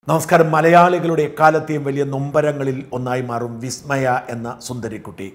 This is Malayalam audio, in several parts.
നമസ്കാരം മലയാളികളുടെ എക്കാലത്തെയും വലിയ നൊമ്പരങ്ങളിൽ ഒന്നായി മാറും വിസ്മയ എന്ന സുന്ദരിക്കുട്ടി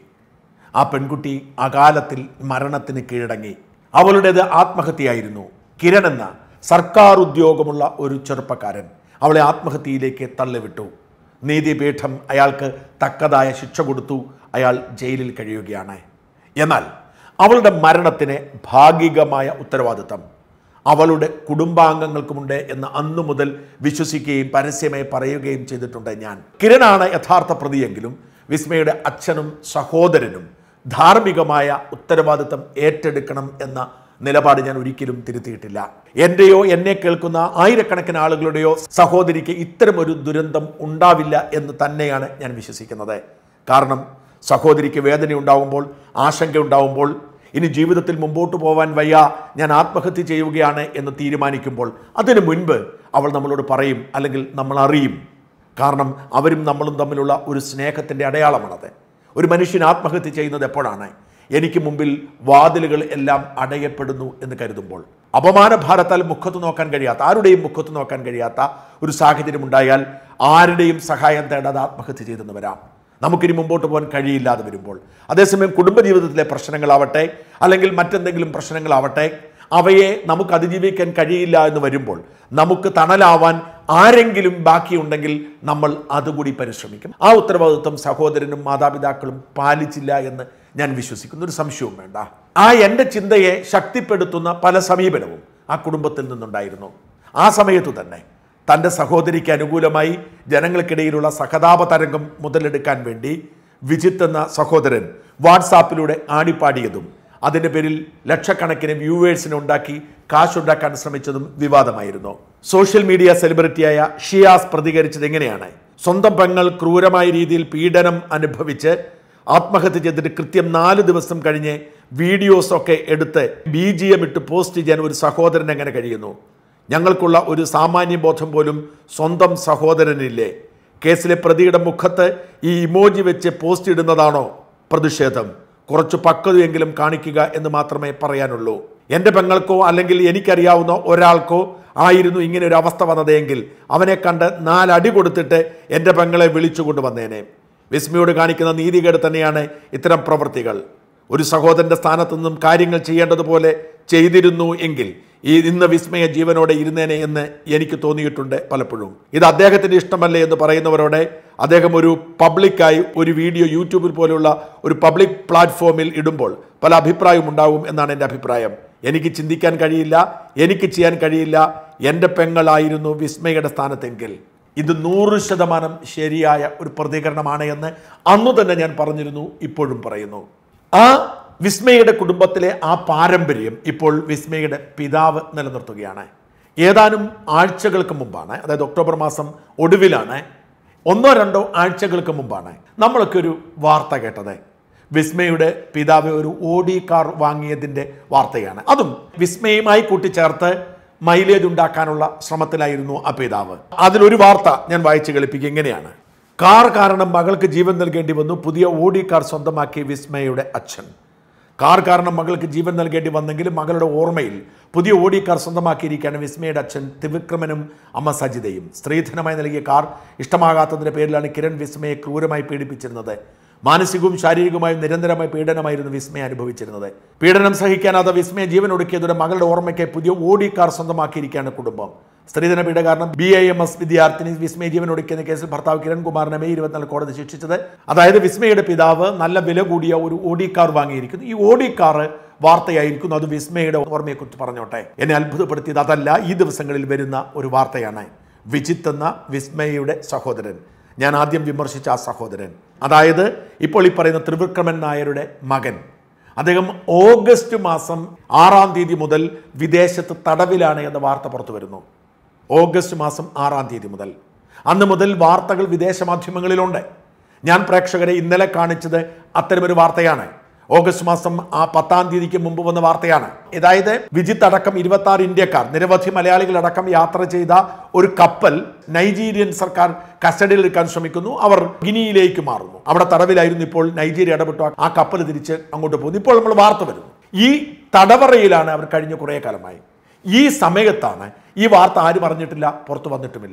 ആ പെൺകുട്ടി അകാലത്തിൽ മരണത്തിന് കീഴടങ്ങി അവളുടേത് ആത്മഹത്യയായിരുന്നു കിരൺ എന്ന സർക്കാർ ഉദ്യോഗമുള്ള ഒരു ചെറുപ്പക്കാരൻ അവളെ ആത്മഹത്യയിലേക്ക് തള്ളിവിട്ടു നീതിപീഠം അയാൾക്ക് തക്കതായ ശിക്ഷ കൊടുത്തു അയാൾ ജയിലിൽ കഴിയുകയാണ് എന്നാൽ അവളുടെ മരണത്തിന് ഭാഗികമായ ഉത്തരവാദിത്തം അവളുടെ കുടുംബാംഗങ്ങൾക്കുമുണ്ട് എന്ന് അന്നു മുതൽ വിശ്വസിക്കുകയും പരസ്യമായി പറയുകയും ചെയ്തിട്ടുണ്ട് ഞാൻ കിരണാണ് യഥാർത്ഥ പ്രതിയെങ്കിലും വിസ്മയുടെ അച്ഛനും സഹോദരനും ധാർമ്മികമായ ഉത്തരവാദിത്തം ഏറ്റെടുക്കണം എന്ന നിലപാട് ഞാൻ ഒരിക്കലും തിരുത്തിയിട്ടില്ല എൻ്റെയോ എന്നെ കേൾക്കുന്ന ആയിരക്കണക്കിന് ആളുകളുടെയോ സഹോദരിക്ക് ഇത്തരം ഒരു ദുരന്തം ഉണ്ടാവില്ല എന്ന് തന്നെയാണ് ഞാൻ വിശ്വസിക്കുന്നത് കാരണം സഹോദരിക്ക് വേദന ഉണ്ടാവുമ്പോൾ ആശങ്ക ഉണ്ടാവുമ്പോൾ ഇനി ജീവിതത്തിൽ മുമ്പോട്ട് പോകാൻ വയ്യ ഞാൻ ആത്മഹത്യ ചെയ്യുകയാണ് എന്ന് തീരുമാനിക്കുമ്പോൾ അതിനു മുൻപ് അവൾ നമ്മളോട് പറയും അല്ലെങ്കിൽ നമ്മൾ അറിയും കാരണം അവരും നമ്മളും തമ്മിലുള്ള ഒരു സ്നേഹത്തിൻ്റെ അടയാളമാണത് ഒരു മനുഷ്യൻ ആത്മഹത്യ ചെയ്യുന്നത് എപ്പോഴാണ് എനിക്ക് മുമ്പിൽ വാതിലുകൾ എല്ലാം അടയപ്പെടുന്നു എന്ന് കരുതുമ്പോൾ അപമാന ഭാരത്താൽ മുഖത്ത് നോക്കാൻ കഴിയാത്ത ആരുടെയും മുഖത്ത് നോക്കാൻ കഴിയാത്ത ഒരു സാഹചര്യം ഉണ്ടായാൽ ആരുടെയും സഹായം തേടാതെ ആത്മഹത്യ ചെയ്തെന്ന് വരാം നമുക്കിനി മുമ്പോട്ട് പോകാൻ കഴിയില്ലാതെ വരുമ്പോൾ അതേസമയം കുടുംബജീവിതത്തിലെ പ്രശ്നങ്ങളാവട്ടെ അല്ലെങ്കിൽ മറ്റെന്തെങ്കിലും പ്രശ്നങ്ങളാവട്ടെ അവയെ നമുക്ക് അതിജീവിക്കാൻ കഴിയില്ല എന്ന് വരുമ്പോൾ നമുക്ക് തണലാവാൻ ആരെങ്കിലും ബാക്കിയുണ്ടെങ്കിൽ നമ്മൾ അതുകൂടി പരിശ്രമിക്കും ആ ഉത്തരവാദിത്വം സഹോദരനും മാതാപിതാക്കളും പാലിച്ചില്ല എന്ന് ഞാൻ വിശ്വസിക്കുന്നു ഒരു സംശയവും വേണ്ട ആ എൻ്റെ ചിന്തയെ ശക്തിപ്പെടുത്തുന്ന പല സമീപനവും ആ കുടുംബത്തിൽ നിന്നുണ്ടായിരുന്നു ആ സമയത്തു തന്നെ തൻ്റെ സഹോദരിക്ക് അനുകൂലമായി ജനങ്ങൾക്കിടയിലുള്ള സഹതാപ തരംഗം മുതലെടുക്കാൻ വേണ്ടി വിജിത്ത് എന്ന സഹോദരൻ വാട്സാപ്പിലൂടെ ആടിപ്പാടിയതും അതിൻ്റെ പേരിൽ ലക്ഷക്കണക്കിന് വ്യൂവേഴ്സിനെ ഉണ്ടാക്കി കാശുണ്ടാക്കാൻ ശ്രമിച്ചതും വിവാദമായിരുന്നു സോഷ്യൽ മീഡിയ സെലിബ്രിറ്റിയായ ഷിയാസ് പ്രതികരിച്ചത് എങ്ങനെയാണ് സ്വന്തം പെങ്ങൾ ക്രൂരമായ രീതിയിൽ പീഡനം അനുഭവിച്ച് ആത്മഹത്യ ചെയ്തിട്ട് കൃത്യം നാല് ദിവസം കഴിഞ്ഞ് വീഡിയോസൊക്കെ എടുത്ത് ബി ജി എം ഇട്ട് പോസ്റ്റ് ചെയ്യാൻ ഒരു സഹോദരൻ എങ്ങനെ കഴിയുന്നു ഞങ്ങൾക്കുള്ള ഒരു സാമാന്യ ബോധം പോലും സ്വന്തം സഹോദരനില്ലേ കേസിലെ പ്രതിയുടെ മുഖത്ത് ഈ ഇമോജി വെച്ച് പോസ്റ്റ് ഇടുന്നതാണോ പ്രതിഷേധം കുറച്ച് പക്വതയെങ്കിലും കാണിക്കുക എന്ന് മാത്രമേ പറയാനുള്ളൂ എൻ്റെ പെങ്ങൾക്കോ അല്ലെങ്കിൽ എനിക്കറിയാവുന്ന ഒരാൾക്കോ ആയിരുന്നു ഇങ്ങനെ ഒരു അവസ്ഥ വന്നതെങ്കിൽ അവനെ കണ്ട് നാലടി കൊടുത്തിട്ട് എൻ്റെ പെങ്ങളെ വിളിച്ചു കൊണ്ടുവന്നേനെ വിസ്മയോട് കാണിക്കുന്ന നീതികേട് തന്നെയാണ് ഇത്തരം പ്രവൃത്തികൾ ഒരു സഹോദരന്റെ സ്ഥാനത്തു നിന്നും കാര്യങ്ങൾ ചെയ്യേണ്ടതുപോലെ ചെയ്തിരുന്നു എങ്കിൽ ഈ ഇന്ന് വിസ്മയ ജീവനോടെ ഇരുന്നേനെ എന്ന് എനിക്ക് തോന്നിയിട്ടുണ്ട് പലപ്പോഴും ഇത് അദ്ദേഹത്തിന്റെ ഇഷ്ടമല്ലേ എന്ന് പറയുന്നവരോടെ അദ്ദേഹം ഒരു പബ്ലിക്കായി ഒരു വീഡിയോ യൂട്യൂബിൽ പോലെയുള്ള ഒരു പബ്ലിക് പ്ലാറ്റ്ഫോമിൽ ഇടുമ്പോൾ പല അഭിപ്രായവും ഉണ്ടാവും എന്നാണ് എൻ്റെ അഭിപ്രായം എനിക്ക് ചിന്തിക്കാൻ കഴിയില്ല എനിക്ക് ചെയ്യാൻ കഴിയില്ല എൻ്റെ പെങ്ങളായിരുന്നു വിസ്മയുടെ സ്ഥാനത്തെങ്കിൽ ഇത് നൂറ് ശതമാനം ശരിയായ ഒരു പ്രതികരണമാണ് എന്ന് അന്നു തന്നെ ഞാൻ പറഞ്ഞിരുന്നു ഇപ്പോഴും പറയുന്നു ആ വിസ്മയുടെ കുടുംബത്തിലെ ആ പാരമ്പര്യം ഇപ്പോൾ വിസ്മയുടെ പിതാവ് നിലനിർത്തുകയാണ് ഏതാനും ആഴ്ചകൾക്ക് മുമ്പാണ് അതായത് ഒക്ടോബർ മാസം ഒടുവിലാണ് ഒന്നോ രണ്ടോ ആഴ്ചകൾക്ക് മുമ്പാണ് നമ്മളൊക്കെ ഒരു വാർത്ത കേട്ടത് വിസ്മയുടെ പിതാവ് ഒരു ഓഡി കാർ വാങ്ങിയതിൻ്റെ വാർത്തയാണ് അതും വിസ്മയുമായി കൂട്ടിച്ചേർത്ത് മൈലേജ് ഉണ്ടാക്കാനുള്ള ശ്രമത്തിലായിരുന്നു ആ പിതാവ് അതിലൊരു വാർത്ത ഞാൻ വായിച്ചു കളിപ്പിക്കുക ഇങ്ങനെയാണ് കാർ കാരണം മകൾക്ക് ജീവൻ നൽകേണ്ടി വന്നു പുതിയ ഓഡി കാർ സ്വന്തമാക്കി വിസ്മയുടെ അച്ഛൻ കാർ കാരണം മകൾക്ക് ജീവൻ നൽകേണ്ടി വന്നെങ്കിലും മകളുടെ ഓർമ്മയിൽ പുതിയ ഓഡി കാർ സ്വന്തമാക്കിയിരിക്കുകയാണ് വിസ്മയുടെ അച്ഛൻ ത്രിവിക്രമനും അമ്മ സജിതയും സ്ത്രീധനമായി നൽകിയ കാർ ഇഷ്ടമാകാത്തതിന്റെ പേരിലാണ് കിരൺ വിസ്മയെ ക്രൂരമായി പീഡിപ്പിച്ചിരുന്നത് മാനസികവും ശാരീരികമായും നിരന്തരമായ പീഡനമായിരുന്നു വിസ്മയ അനുഭവിച്ചിരുന്നത് പീഡനം സഹിക്കാനാതെ വിസ്മയ ജീവൻ ഒടുക്കിയതോടെ മകളുടെ ഓർമ്മയ്ക്ക് പുതിയ ഓഡി കാർ സ്വന്തമാക്കിയിരിക്കുകയാണ് കുടുംബം സ്ത്രീധന പീഡ കാരണം ബി ഐ എം എസ് വിദ്യാർത്ഥിനി വിസ്മയ ജീവൻ ഒടുക്കിയ കേസിൽ ഭർത്താവ് കിരൺകുമാറിനെ മെയ് ഇരുപത്തിനാല് കോടതി ശിക്ഷിച്ചത് അതായത് വിസ്മയുടെ പിതാവ് നല്ല വില കൂടിയ ഒരു ഓഡി കാർ വാങ്ങിയിരിക്കുന്നു ഈ ഓഡി കാർ വാർത്തയായിരിക്കുന്നു അത് വിസ്മയുടെ ഓർമ്മയെക്കുറിച്ച് പറഞ്ഞോട്ടെ എന്നെ അത്ഭുതപ്പെടുത്തിയത് അതല്ല ഈ ദിവസങ്ങളിൽ വരുന്ന ഒരു വാർത്തയാണ് വിജിത്ത് എന്ന വിസ്മയുടെ സഹോദരൻ ഞാൻ ആദ്യം വിമർശിച്ച ആ സഹോദരൻ അതായത് ഇപ്പോൾ ഈ പറയുന്ന ത്രിവിക്രമൻ നായരുടെ മകൻ അദ്ദേഹം ഓഗസ്റ്റ് മാസം ആറാം തീയതി മുതൽ വിദേശത്ത് തടവിലാണ് എന്ന വാർത്ത പുറത്തു വരുന്നു ഓഗസ്റ്റ് മാസം ആറാം തീയതി മുതൽ അന്ന് മുതൽ വാർത്തകൾ വിദേശ മാധ്യമങ്ങളിലുണ്ട് ഞാൻ പ്രേക്ഷകരെ ഇന്നലെ കാണിച്ചത് അത്തരമൊരു വാർത്തയാണ് ഓഗസ്റ്റ് മാസം ആ പത്താം തീയതിക്ക് മുമ്പ് വന്ന വാർത്തയാണ് അതായത് വിജിത്ത് അടക്കം ഇരുപത്തി ആറ് ഇന്ത്യക്കാർ നിരവധി മലയാളികളടക്കം യാത്ര ചെയ്ത ഒരു കപ്പൽ നൈജീരിയൻ സർക്കാർ കസ്റ്റഡിയിൽ എടുക്കാൻ ശ്രമിക്കുന്നു അവർ ഗിനിയിലേക്ക് മാറുന്നു അവിടെ തടവിലായിരുന്നു ഇപ്പോൾ നൈജീരിയ ഇടപെട്ടു ആ കപ്പൽ തിരിച്ച് അങ്ങോട്ട് പോകുന്നു ഇപ്പോൾ നമ്മൾ വാർത്ത വരുന്നു ഈ തടവറയിലാണ് അവർ കഴിഞ്ഞ കുറേ കാലമായി ഈ സമയത്താണ് ഈ വാർത്ത ആരും അറിഞ്ഞിട്ടില്ല പുറത്തു വന്നിട്ടുമില്ല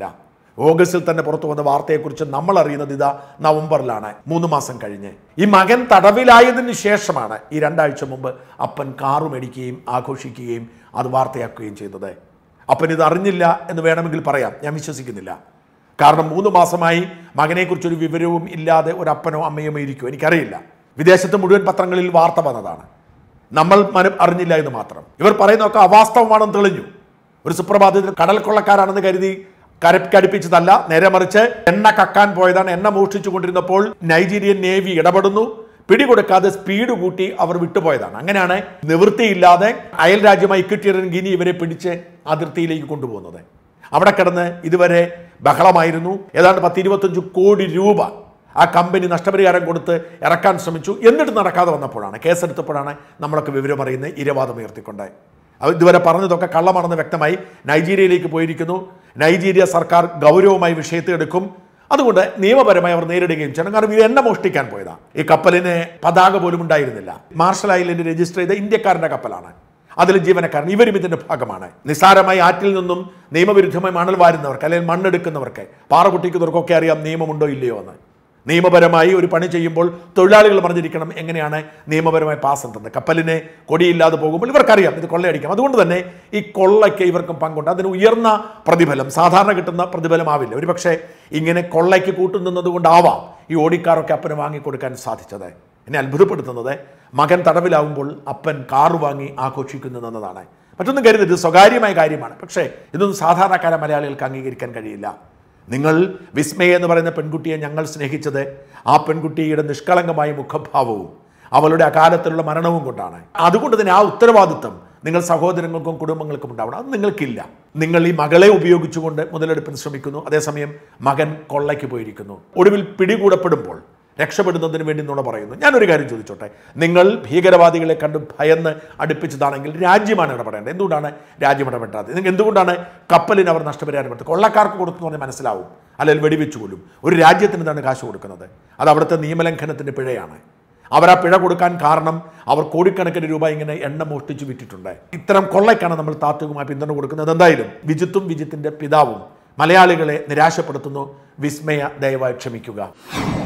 ഓഗസ്റ്റിൽ തന്നെ പുറത്തു വന്ന വാർത്തയെക്കുറിച്ച് നമ്മൾ അറിയുന്നത് ഇതാ നവംബറിലാണ് മൂന്ന് മാസം കഴിഞ്ഞ് ഈ മകൻ തടവിലായതിനു ശേഷമാണ് ഈ രണ്ടാഴ്ച മുമ്പ് അപ്പൻ കാറ് മേടിക്കുകയും ആഘോഷിക്കുകയും അത് വാർത്തയാക്കുകയും ചെയ്തത് അപ്പൻ ഇത് അറിഞ്ഞില്ല എന്ന് വേണമെങ്കിൽ പറയാം ഞാൻ വിശ്വസിക്കുന്നില്ല കാരണം മൂന്ന് മാസമായി മകനെക്കുറിച്ചൊരു വിവരവും ഇല്ലാതെ ഒരു അപ്പനോ അമ്മയോ ഇരിക്കും എനിക്കറിയില്ല വിദേശത്ത് മുഴുവൻ പത്രങ്ങളിൽ വാർത്ത വന്നതാണ് നമ്മൾ മനം അറിഞ്ഞില്ല എന്ന് മാത്രം ഇവർ പറയുന്നതൊക്കെ അവാസ്തവമാണെന്ന് തെളിഞ്ഞു ഒരു സുപ്രഭാതത്തിൽ കടൽ കൊള്ളക്കാരാണെന്ന് കരുതി കരക്കടുപ്പിച്ചതല്ല നേരെ മറിച്ച് എണ്ണ കക്കാൻ പോയതാണ് എണ്ണ മോഷ്ടിച്ചു കൊണ്ടിരുന്നപ്പോൾ നൈജീരിയൻ നേവി ഇടപെടുന്നു പിടികൊടുക്കാതെ സ്പീഡ് കൂട്ടി അവർ വിട്ടുപോയതാണ് അങ്ങനെയാണ് നിവൃത്തിയില്ലാതെ അയൽ രാജ്യമായി ഇക്വിറ്റേറിയൻ ഗിനി ഇവരെ പിടിച്ച് അതിർത്തിയിലേക്ക് കൊണ്ടുപോകുന്നത് അവിടെ കിടന്ന് ഇതുവരെ ബഹളമായിരുന്നു ഏതാണ്ട് പത്ത് ഇരുപത്തഞ്ച് കോടി രൂപ ആ കമ്പനി നഷ്ടപരിഹാരം കൊടുത്ത് ഇറക്കാൻ ശ്രമിച്ചു എന്നിട്ട് നടക്കാതെ വന്നപ്പോഴാണ് കേസെടുത്തപ്പോഴാണ് നമ്മളൊക്കെ വിവരം അറിയുന്നത് ഇരവാദം ഉയർത്തിക്കൊണ്ട് അത് ഇതുവരെ പറഞ്ഞതൊക്കെ കള്ളമാണെന്ന് വ്യക്തമായി നൈജീരിയയിലേക്ക് പോയിരിക്കുന്നു നൈജീരിയ സർക്കാർ ഗൗരവമായി വിഷയത്തെ എടുക്കും അതുകൊണ്ട് നിയമപരമായി അവർ നേരിടുകയും ചെയ്യണം കാരണം ഇത് എണ്ണ മോഷ്ടിക്കാൻ പോയതാണ് ഈ കപ്പലിന് പതാക പോലും ഉണ്ടായിരുന്നില്ല മാർഷൽ ഐലൻഡ് രജിസ്റ്റർ ചെയ്ത ഇന്ത്യക്കാരന്റെ കപ്പലാണ് അതിൽ ജീവനക്കാരൻ ഇവരും ഇതിന്റെ ഭാഗമാണ് നിസ്സാരമായി ആറ്റിൽ നിന്നും നിയമവിരുദ്ധമായി മണൽ വാരുന്നവർക്ക് അല്ലെങ്കിൽ മണ്ണെടുക്കുന്നവർക്ക് പാറ പൊട്ടിക്കുന്നവർക്കൊക്കെ അറിയാം നിയമമുണ്ടോ ഇല്ലയോ എന്ന് നിയമപരമായി ഒരു പണി ചെയ്യുമ്പോൾ തൊഴിലാളികൾ പറഞ്ഞിരിക്കണം എങ്ങനെയാണ് നിയമപരമായി പാസ് എന്തെന്ന് കപ്പലിന് കൊടിയില്ലാതെ പോകുമ്പോൾ ഇവർക്കറിയാം ഇത് കൊള്ളയടിക്കാം അതുകൊണ്ട് തന്നെ ഈ കൊള്ളയ്ക്ക് ഇവർക്കും പങ്കുണ്ട് അതിന് ഉയർന്ന പ്രതിഫലം സാധാരണ കിട്ടുന്ന പ്രതിഫലമാവില്ല ഒരുപക്ഷെ ഇങ്ങനെ കൊള്ളയ്ക്ക് കൂട്ടുനിന്നത് കൊണ്ടാവാം ഈ ഓടിക്കാറൊക്കെ അപ്പന് വാങ്ങിക്കൊടുക്കാൻ സാധിച്ചത് എന്നെ അത്ഭുതപ്പെടുത്തുന്നത് മകൻ തടവിലാവുമ്പോൾ അപ്പൻ കാറ് വാങ്ങി ആഘോഷിക്കുന്നു എന്നതാണ് മറ്റൊന്നും കരുതരുത് ഇത് സ്വകാര്യമായ കാര്യമാണ് പക്ഷേ ഇതൊന്നും സാധാരണക്കാര മലയാളികൾക്ക് അംഗീകരിക്കാൻ കഴിയില്ല നിങ്ങൾ വിസ്മയ എന്ന് പറയുന്ന പെൺകുട്ടിയെ ഞങ്ങൾ സ്നേഹിച്ചത് ആ പെൺകുട്ടിയുടെ നിഷ്കളങ്കമായ മുഖഭാവവും അവളുടെ അകാലത്തിലുള്ള മരണവും കൊണ്ടാണ് അതുകൊണ്ട് തന്നെ ആ ഉത്തരവാദിത്വം നിങ്ങൾ സഹോദരങ്ങൾക്കും കുടുംബങ്ങൾക്കും ഉണ്ടാവണം അത് നിങ്ങൾക്കില്ല നിങ്ങൾ ഈ മകളെ ഉപയോഗിച്ചുകൊണ്ട് മുതലെടുപ്പിന് ശ്രമിക്കുന്നു അതേസമയം മകൻ കൊള്ളയ്ക്ക് പോയിരിക്കുന്നു ഒടുവിൽ പിടികൂടപ്പെടുമ്പോൾ രക്ഷപ്പെടുന്നതിന് വേണ്ടി നുണ പറയുന്നു ഞാനൊരു കാര്യം ചോദിച്ചോട്ടെ നിങ്ങൾ ഭീകരവാദികളെ കണ്ട് ഭയന്ന് അടുപ്പിച്ചതാണെങ്കിൽ രാജ്യമാണ് ഇടപെടേണ്ടത് എന്തുകൊണ്ടാണ് രാജ്യം ഇടപെട്ടാത് നിങ്ങൾ എന്തുകൊണ്ടാണ് കപ്പലിന് അവർ നഷ്ടപരിഹാരം എടുത്തത് കൊള്ളക്കാർക്ക് കൊടുത്തു പറഞ്ഞാൽ മനസ്സിലാവും അല്ലെങ്കിൽ വെടിവെച്ച് കൊല്ലും ഒരു രാജ്യത്തിന് എന്താണ് കാശ് കൊടുക്കുന്നത് അത് അവിടുത്തെ നിയമലംഘനത്തിൻ്റെ പിഴയാണ് അവർ ആ പിഴ കൊടുക്കാൻ കാരണം അവർ കോടിക്കണക്കിന് രൂപ ഇങ്ങനെ എണ്ണ മോഷ്ടിച്ച് വിറ്റിട്ടുണ്ട് ഇത്തരം കൊള്ളയ്ക്കാണ് നമ്മൾ താത്വികമായി പിന്തുണ കൊടുക്കുന്നത് എന്തായാലും വിജിത്തും വിജിത്തിന്റെ പിതാവും മലയാളികളെ നിരാശപ്പെടുത്തുന്നു വിസ്മയ ദയവായി ക്ഷമിക്കുക